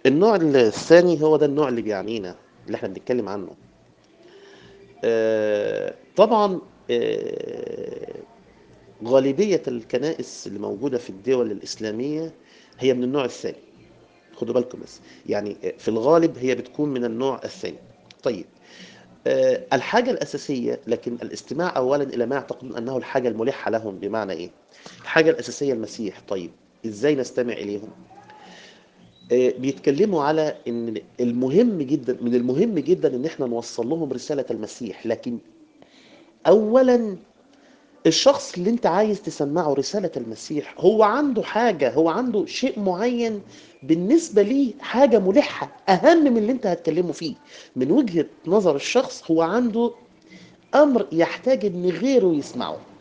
النوع الثاني هو ده النوع اللي بيعنينا اللي احنا بنتكلم عنه آه، طبعا آه، غالبية الكنائس اللي موجودة في الدول الإسلامية هي من النوع الثاني خدوا بالكم بس يعني في الغالب هي بتكون من النوع الثاني طيب آه، الحاجة الأساسية لكن الاستماع أولا إلى ما يعتقدون أنه الحاجة الملحة لهم بمعنى إيه الحاجة الأساسية المسيح طيب إزاي نستمع إليهم آه، بيتكلموا على ان المهم جدا من المهم جدا ان احنا نوصل لهم رسالة المسيح لكن اولا الشخص اللي انت عايز تسمعه رسالة المسيح هو عنده حاجة هو عنده شيء معين بالنسبة ليه حاجة ملحة اهم من اللي انت هتكلمه فيه من وجهة نظر الشخص هو عنده امر يحتاج ان غيره يسمعه